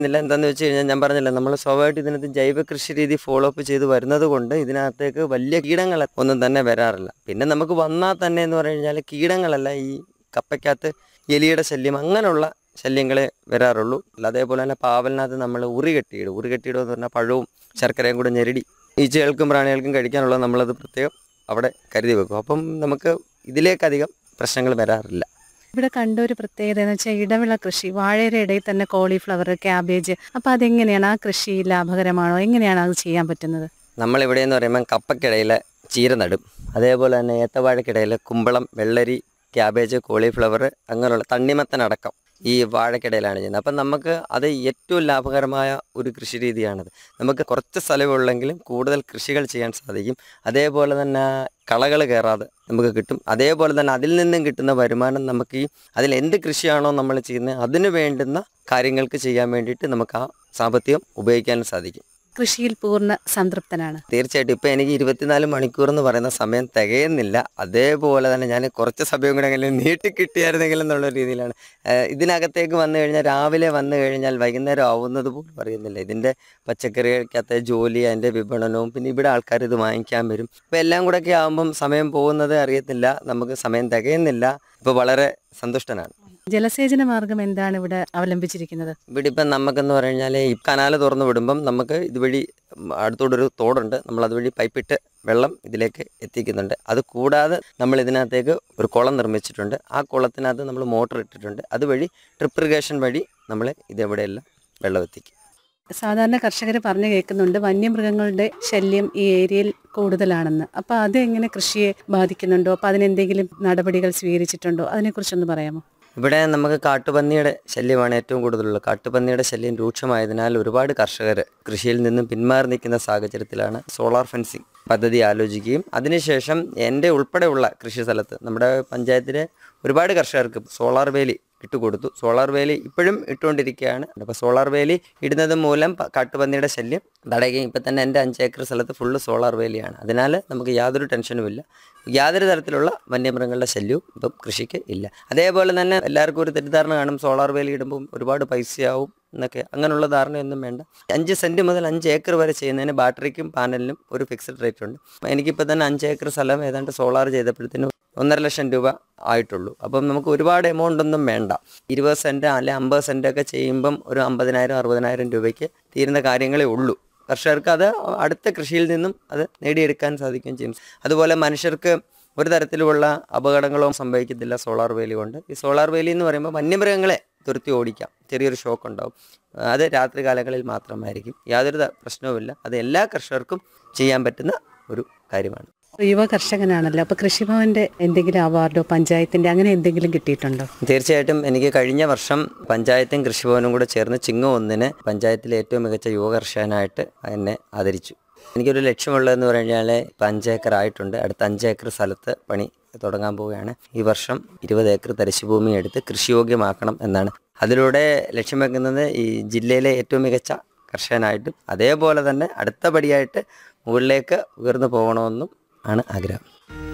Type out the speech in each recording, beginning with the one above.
ഇല്ല എന്താന്ന് വെച്ച് കഴിഞ്ഞാൽ ഞാൻ പറഞ്ഞില്ല നമ്മൾ സ്വാഭാവികമായിട്ട് ഇതിനകത്ത് ജൈവ കൃഷി രീതി ഫോളോ അപ്പ് ചെയ്ത് വരുന്നത് കൊണ്ട് ഇതിനകത്തേക്ക് വലിയ കീടങ്ങൾ ഒന്നും തന്നെ വരാറില്ല പിന്നെ നമുക്ക് വന്നാൽ തന്നെ എന്ന് പറഞ്ഞു കഴിഞ്ഞാൽ കീടങ്ങളല്ല ഈ കപ്പയ്ക്കകത്ത് എലിയുടെ ശല്യം അങ്ങനെയുള്ള ശല്യങ്ങളെ വരാറുള്ളൂ അല്ല അതേപോലെ തന്നെ പാവലിനകത്ത് നമ്മൾ ഉറി കെട്ടിയിടും ഉറി കെട്ടിയിടുക എന്ന് പറഞ്ഞാൽ പഴവും ശർക്കരയും കൂടെ ഞെരടി ഈച്ചകൾക്കും പ്രാണികൾക്കും കഴിക്കാനുള്ളത് നമ്മളത് പ്രത്യേകം അവിടെ കരുതി വെക്കും അപ്പം നമുക്ക് ഇതിലേക്കധികം പ്രശ്നങ്ങൾ വരാറില്ല ഇവിടെ കണ്ട ഒരു പ്രത്യേകത എന്ന് വെച്ചാൽ ഇടവിള കൃഷി വാഴയുടെ ഇടയിൽ തന്നെ കോളിഫ്ലവർ ക്യാബേജ് അപ്പൊ അതെങ്ങനെയാണ് ആ കൃഷി ലാഭകരമാണോ എങ്ങനെയാണ് അത് ചെയ്യാൻ പറ്റുന്നത് നമ്മളിവിടെ എന്ന് പറയുമ്പോൾ കപ്പക്കിടയിൽ ചീര നടും അതേപോലെ തന്നെ ഏത്തവാഴക്കിടയിൽ കുമ്പളം വെള്ളരി ക്യാബേജ് കോളിഫ്ലവർ അങ്ങനെയുള്ള തണ്ണിമത്തനടക്കം ഈ വാഴക്കിടയിലാണ് ചെയ്യുന്നത് അപ്പം നമുക്ക് അത് ഏറ്റവും ലാഭകരമായ ഒരു കൃഷി രീതിയാണത് നമുക്ക് കുറച്ച് സ്ഥലമുള്ളെങ്കിലും കൂടുതൽ കൃഷികൾ ചെയ്യാൻ സാധിക്കും അതേപോലെ തന്നെ കളകൾ കയറാതെ നമുക്ക് കിട്ടും അതേപോലെ തന്നെ അതിൽ നിന്നും കിട്ടുന്ന വരുമാനം നമുക്ക് ഈ അതിൽ എന്ത് കൃഷിയാണോ നമ്മൾ ചെയ്യുന്നത് അതിന് വേണ്ടുന്ന കാര്യങ്ങൾക്ക് ചെയ്യാൻ വേണ്ടിയിട്ട് നമുക്ക് ആ സാമ്പത്തികം ഉപയോഗിക്കാൻ സാധിക്കും കൃഷിയിൽ പൂർണ്ണ സംതൃപ്തനാണ് തീർച്ചയായിട്ടും ഇപ്പം എനിക്ക് ഇരുപത്തിനാല് മണിക്കൂർ എന്ന് പറയുന്ന സമയം തികയുന്നില്ല അതേപോലെ തന്നെ ഞാൻ കുറച്ച് സമയം കൂടെ എങ്കിലും നീട്ടി കിട്ടിയായിരുന്നെങ്കിലും എന്നുള്ള രീതിയിലാണ് ഏഹ് ഇതിനകത്തേക്ക് വന്നു കഴിഞ്ഞാൽ രാവിലെ വന്നു കഴിഞ്ഞാൽ വൈകുന്നേരം ആവുന്നത് പോലും അറിയുന്നില്ല ഇതിൻ്റെ പച്ചക്കറികൾക്കകത്തെ ജോലി അതിൻ്റെ വിപണനവും പിന്നെ ഇവിടെ ആൾക്കാർ ഇത് വാങ്ങിക്കാൻ വരും അപ്പോൾ എല്ലാം കൂടെ ഒക്കെ ആകുമ്പം സമയം പോകുന്നത് അറിയത്തില്ല നമുക്ക് സമയം തികയുന്നില്ല ഇപ്പോൾ വളരെ സന്തുഷ്ടനാണ് ജലസേചന മാർഗം എന്താണ് ഇവിടെ അവലംബിച്ചിരിക്കുന്നത് ഇവിടെ ഇപ്പം നമുക്കെന്ന് പറഞ്ഞു കഴിഞ്ഞാൽ ഈ കനാല് തുറന്ന് വിടുമ്പം നമുക്ക് ഇതുവഴി അടുത്തോടൊരു തോടുണ്ട് നമ്മൾ അതുവഴി പൈപ്പിട്ട് വെള്ളം ഇതിലേക്ക് എത്തിക്കുന്നുണ്ട് അത് കൂടാതെ നമ്മൾ ഇതിനകത്തേക്ക് ഒരു കുളം നിർമ്മിച്ചിട്ടുണ്ട് ആ കുളത്തിനകത്ത് നമ്മൾ മോട്ടർ ഇട്ടിട്ടുണ്ട് അതുവഴി ട്രിപ്പ് ഇറിഗേഷൻ വഴി നമ്മൾ ഇതെവിടെയെല്ലാം വെള്ളം എത്തിക്കും സാധാരണ കർഷകർ പറഞ്ഞു കേൾക്കുന്നുണ്ട് വന്യമൃഗങ്ങളുടെ ശല്യം ഈ ഏരിയയിൽ കൂടുതലാണെന്ന് അപ്പൊ അത് എങ്ങനെ കൃഷിയെ ബാധിക്കുന്നുണ്ടോ അപ്പൊ അതിനെന്തെങ്കിലും നടപടികൾ സ്വീകരിച്ചിട്ടുണ്ടോ അതിനെക്കുറിച്ചൊന്ന് പറയാമോ ഇവിടെ നമുക്ക് കാട്ടുപന്നിയുടെ ശല്യമാണ് ഏറ്റവും കൂടുതലുള്ളത് കാട്ടുപന്നിയുടെ ശല്യം രൂക്ഷമായതിനാൽ ഒരുപാട് കർഷകർ കൃഷിയിൽ നിന്നും പിന്മാറി നിൽക്കുന്ന സാഹചര്യത്തിലാണ് സോളാർ ഫെൻസിങ് പദ്ധതി ആലോചിക്കുകയും അതിനുശേഷം എൻ്റെ ഉൾപ്പെടെയുള്ള കൃഷി സ്ഥലത്ത് നമ്മുടെ പഞ്ചായത്തിലെ ഒരുപാട് കർഷകർക്ക് സോളാർ വേലി ഇട്ടുകൊടുത്തു സോളാർ വേലി ഇപ്പോഴും ഇട്ടുകൊണ്ടിരിക്കുകയാണ് അപ്പോൾ സോളാർ വേലി ഇടുന്നത് മൂലം പ- കാട്ടുപന്നിയുടെ ശല്യം തടയുകയും ഇപ്പം തന്നെ എൻ്റെ അഞ്ച് ഏക്കർ സ്ഥലത്ത് ഫുള്ള് സോളാർ വേലിയാണ് അതിനാൽ നമുക്ക് യാതൊരു ടെൻഷനും ഇല്ല യാതൊരു തരത്തിലുള്ള വന്യമൃഗങ്ങളുടെ ശല്യവും ഇപ്പം കൃഷിക്ക് ഇല്ല അതേപോലെ തന്നെ എല്ലാവർക്കും ഒരു തെറ്റിദ്ധാരണ കാണും സോളാർ വേലി ഇടുമ്പോൾ ഒരുപാട് പൈസയാവും എന്നൊക്കെ അങ്ങനെയുള്ള ധാരണയൊന്നും വേണ്ട അഞ്ച് സെൻറ്റ് മുതൽ അഞ്ച് ഏക്കർ വരെ ചെയ്യുന്നതിന് ബാറ്ററിക്കും പാനലിനും ഒരു ഫിക്സഡ് റേറ്റ് ഉണ്ട് എനിക്കിപ്പോൾ തന്നെ അഞ്ച് ഏക്കർ സ്ഥലം ഏതാണ്ട് സോളാർ ചെയ്തപ്പോഴത്തേനും ഒന്നര ലക്ഷം രൂപ ആയിട്ടുള്ളൂ അപ്പം നമുക്ക് ഒരുപാട് എമൗണ്ട് ഒന്നും വേണ്ട ഇരുപത് സെൻറ്റ് അല്ലെ അമ്പത് സെൻറ്റ് ഒക്കെ ചെയ്യുമ്പം ഒരു അമ്പതിനായിരം അറുപതിനായിരം രൂപയ്ക്ക് തീരുന്ന കാര്യങ്ങളേ ഉള്ളൂ കർഷകർക്ക് അത് അടുത്ത കൃഷിയിൽ നിന്നും അത് നേടിയെടുക്കാൻ സാധിക്കുകയും ചെയ്യും അതുപോലെ മനുഷ്യർക്ക് ഒരു തരത്തിലുമുള്ള അപകടങ്ങളോ സംഭവിക്കത്തില്ല സോളാർ വേലി കൊണ്ട് ഈ സോളാർ വേലി എന്ന് പറയുമ്പോൾ വന്യമൃഗങ്ങളെ തുരത്തി ഓടിക്കാം ചെറിയൊരു ഷോക്ക് ഉണ്ടാവും അത് രാത്രി കാലങ്ങളിൽ മാത്രമായിരിക്കും യാതൊരു ത- പ്രശ്നവുമില്ല അത് എല്ലാ കർഷകർക്കും ചെയ്യാൻ പറ്റുന്ന ഒരു കാര്യമാണ് യുവ കർഷകനാണല്ലോ അപ്പൊ കൃഷിഭവന്റെ എന്തെങ്കിലും അവാർഡോ പഞ്ചായത്തിന്റെ അങ്ങനെ എന്തെങ്കിലും കിട്ടിയിട്ടുണ്ടോ തീർച്ചയായിട്ടും എനിക്ക് കഴിഞ്ഞ വർഷം പഞ്ചായത്തും കൃഷിഭവനും കൂടെ ചേർന്ന് ചിങ്ങ ഒന്നിന് പഞ്ചായത്തിലെ ഏറ്റവും മികച്ച യുവ കർഷകനായിട്ട് എന്നെ ആദരിച്ചു എനിക്കൊരു ലക്ഷ്യമുള്ളതെന്ന് പറഞ്ഞു കഴിഞ്ഞാൽ ഇപ്പം അഞ്ച് ഏക്കർ ആയിട്ടുണ്ട് അടുത്ത അഞ്ച് ഏക്കർ സ്ഥലത്ത് പണി തുടങ്ങാൻ പോവുകയാണ് ഈ വർഷം ഇരുപത് ഏക്കർ തരിശുഭൂമി എടുത്ത് കൃഷിയോഗ്യമാക്കണം എന്നാണ് അതിലൂടെ ലക്ഷ്യം വെക്കുന്നത് ഈ ജില്ലയിലെ ഏറ്റവും മികച്ച കർഷകനായിട്ടും അതേപോലെ തന്നെ അടുത്ത പടിയായിട്ട് മുകളിലേക്ക് ഉയർന്നു പോകണമെന്നും ആണ് ആഗ്രഹം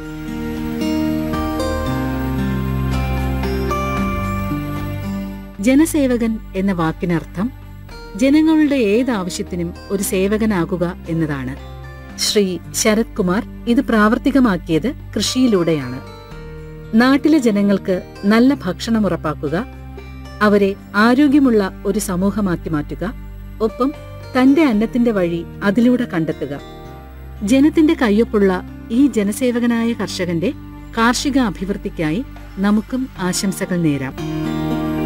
ജനസേവകൻ എന്ന വാക്കിനർത്ഥം ജനങ്ങളുടെ ഏതാവശ്യത്തിനും ഒരു സേവകനാകുക എന്നതാണ് ശ്രീ ശരത് കുമാർ ഇത് പ്രാവർത്തികമാക്കിയത് കൃഷിയിലൂടെയാണ് നാട്ടിലെ ജനങ്ങൾക്ക് നല്ല ഭക്ഷണം ഉറപ്പാക്കുക അവരെ ആരോഗ്യമുള്ള ഒരു സമൂഹമാക്കി മാറ്റുക ഒപ്പം തന്റെ അന്നത്തിന്റെ വഴി അതിലൂടെ കണ്ടെത്തുക ജനത്തിന്റെ കയ്യൊപ്പുള്ള ഈ ജനസേവകനായ കർഷകന്റെ കാർഷിക അഭിവൃദ്ധിക്കായി നമുക്കും ആശംസകൾ നേരാം